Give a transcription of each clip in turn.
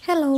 hello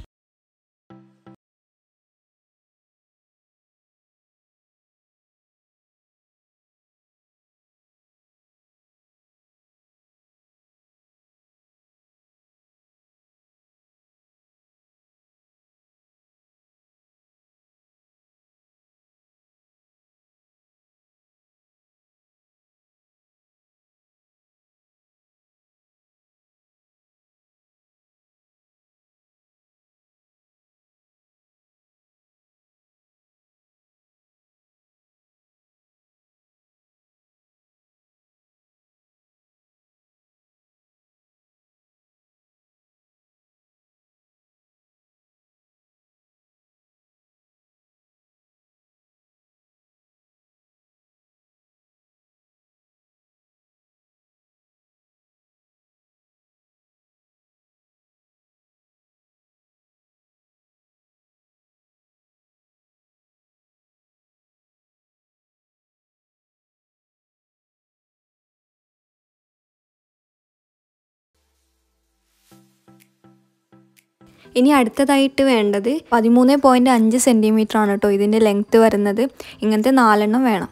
ഇനി അടുത്തതായിട്ട് വേണ്ടത് പതിമൂന്ന് പോയിൻറ്റ് അഞ്ച് സെൻറ്റിമീറ്റർ ആണ് കേട്ടോ ഇതിൻ്റെ ലെങ്ത്ത് വരുന്നത് ഇങ്ങനത്തെ നാലെണ്ണം വേണം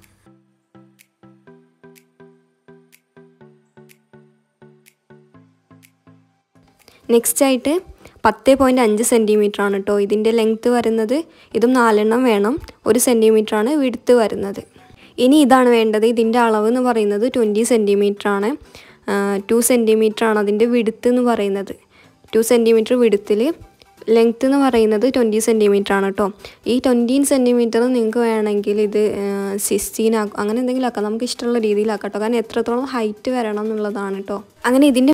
നെക്സ്റ്റ് ആയിട്ട് പത്ത് പോയിൻറ്റ് അഞ്ച് സെൻറ്റിമീറ്റർ ആണ് കേട്ടോ ഇതിൻ്റെ ലെങ്ത്ത് വരുന്നത് ഇതും നാലെണ്ണം വേണം ഒരു സെൻറ്റിമീറ്റർ ആണ് വിടുത്ത് വരുന്നത് ഇനി ഇതാണ് വേണ്ടത് ഇതിൻ്റെ അളവ് എന്ന് പറയുന്നത് ട്വൻറ്റി സെൻറ്റിമീറ്റർ ആണ് ടു സെൻറ്റിമീറ്റർ ആണ് അതിൻ്റെ വിടുത്ത് എന്ന് പറയുന്നത് ടു സെൻറ്റിമീറ്റർ വിടുത്തിൽ ലെങ്ത്ത് എന്ന് പറയുന്നത് ട്വൻറ്റി സെൻറ്റിമീറ്റർ ആണ് കേട്ടോ ഈ ട്വൻറ്റീൻ സെൻറ്റിമീറ്റർ നിങ്ങൾക്ക് വേണമെങ്കിൽ ഇത് സിക്സ്റ്റീൻ ആക്കും അങ്ങനെ എന്തെങ്കിലും ആക്കാം നമുക്ക് ഇഷ്ടമുള്ള രീതിയിലാക്കാം കേട്ടോ കാരണം എത്രത്തോളം ഹൈറ്റ് വരണം എന്നുള്ളതാണ് കേട്ടോ അങ്ങനെ ഇതിൻ്റെ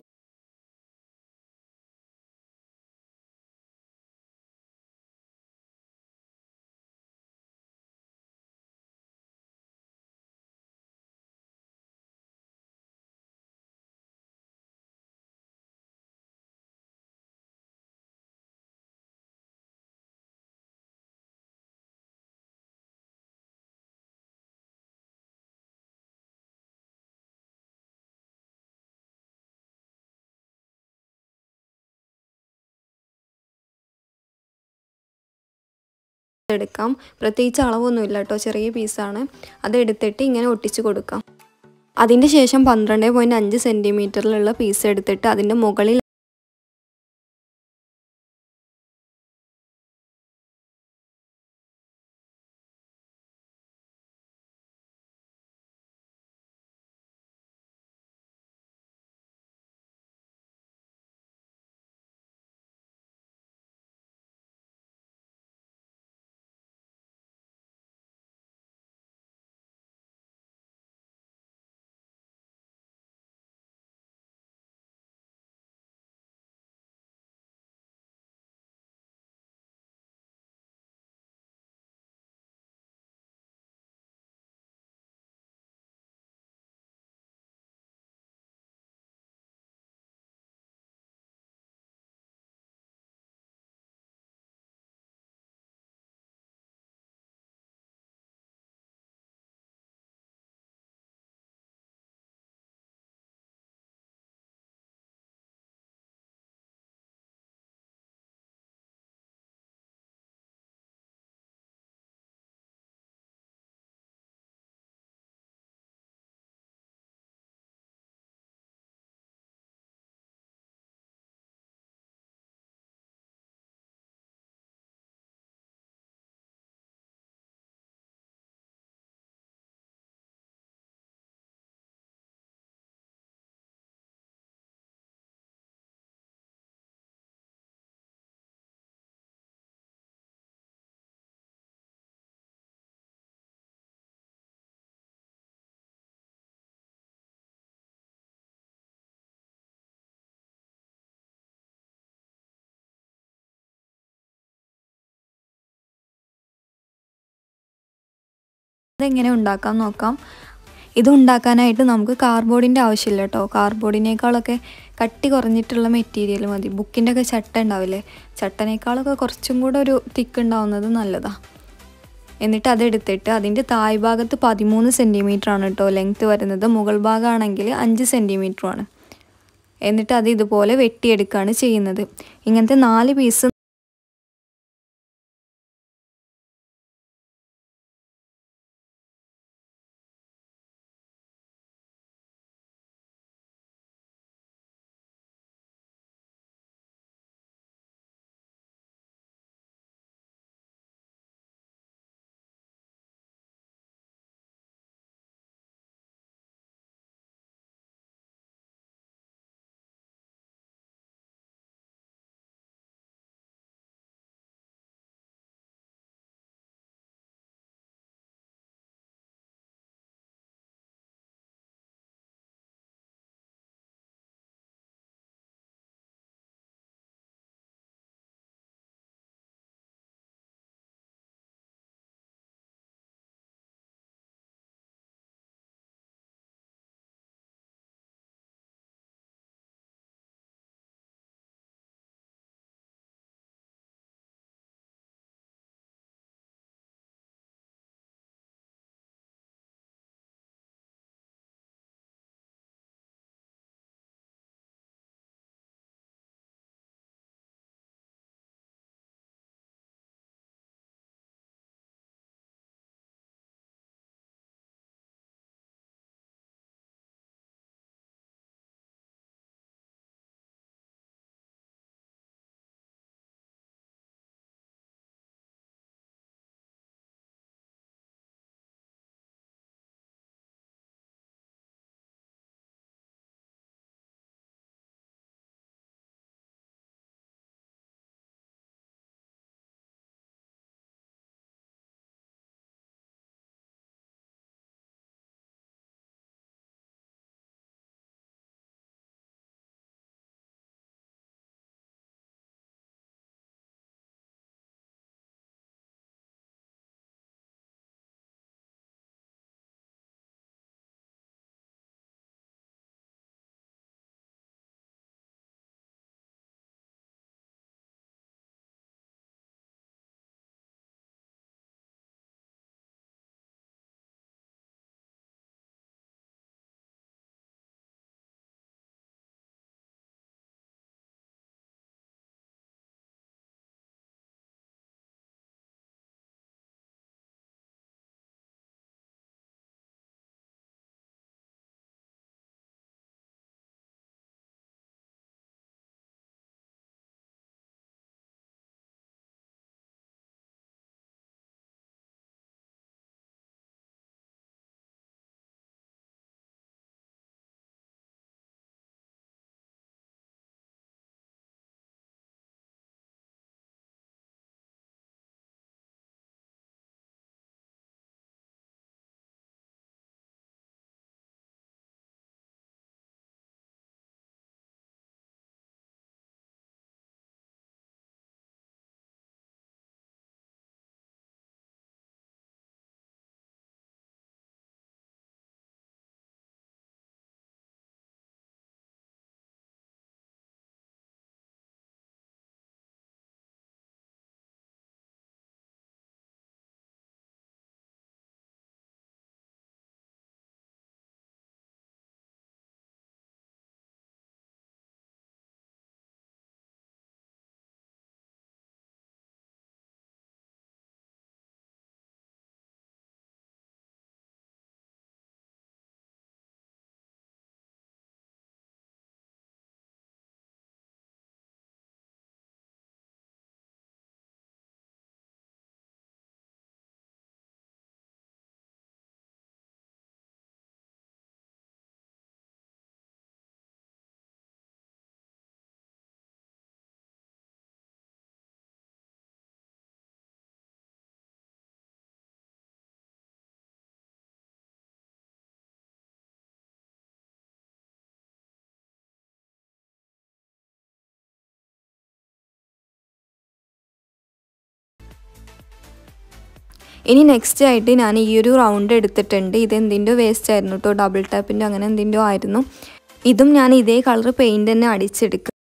എടുക്കാം പ്രത്യേകിച്ച് അളവൊന്നുമില്ല കേട്ടോ ചെറിയ പീസാണ് അത് എടുത്തിട്ട് ഇങ്ങനെ ഒട്ടിച്ച് കൊടുക്കാം അതിൻ്റെ ശേഷം പന്ത്രണ്ട് പോയിൻറ്റ് അഞ്ച് സെൻറ്റിമീറ്ററിലുള്ള പീസ് എടുത്തിട്ട് അതിൻ്റെ മുകളിൽ അതെങ്ങനെ ഉണ്ടാക്കാം നോക്കാം ഇത് ഉണ്ടാക്കാനായിട്ട് നമുക്ക് കാർഡ്ബോർഡിൻ്റെ ആവശ്യമില്ല കേട്ടോ കാർഡ്ബോർഡിനേക്കാളൊക്കെ കട്ടി കുറഞ്ഞിട്ടുള്ള മെറ്റീരിയൽ മതി ബുക്കിൻ്റെ ഒക്കെ ചട്ട ഉണ്ടാവില്ലേ ചട്ടനേക്കാളൊക്കെ കുറച്ചും കൂടെ ഒരു തിക്ക് ഉണ്ടാവുന്നത് നല്ലതാണ് എന്നിട്ട് അതെടുത്തിട്ട് അതിൻ്റെ തായ് ഭാഗത്ത് പതിമൂന്ന് സെൻറ്റിമീറ്റർ ആണ് കേട്ടോ ലെങ്ത്ത് വരുന്നത് മുകൾ ഭാഗമാണെങ്കിൽ അഞ്ച് സെൻറ്റിമീറ്ററുമാണ് എന്നിട്ട് അത് ഇതുപോലെ വെട്ടിയെടുക്കുകയാണ് ചെയ്യുന്നത് ഇങ്ങനത്തെ നാല് പീസ് ഇനി നെക്സ്റ്റ് ആയിട്ട് ഞാൻ ഈ ഒരു റൗണ്ട് എടുത്തിട്ടുണ്ട് ഇത് എന്തിൻ്റെ വേസ്റ്റ് ആയിരുന്നു കേട്ടോ ഡബിൾ ടാപ്പിൻ്റെ അങ്ങനെ എന്തിൻ്റെ ആയിരുന്നു ഇതും ഞാൻ ഇതേ കളർ പെയിൻറ് തന്നെ അടിച്ചെടുക്കുക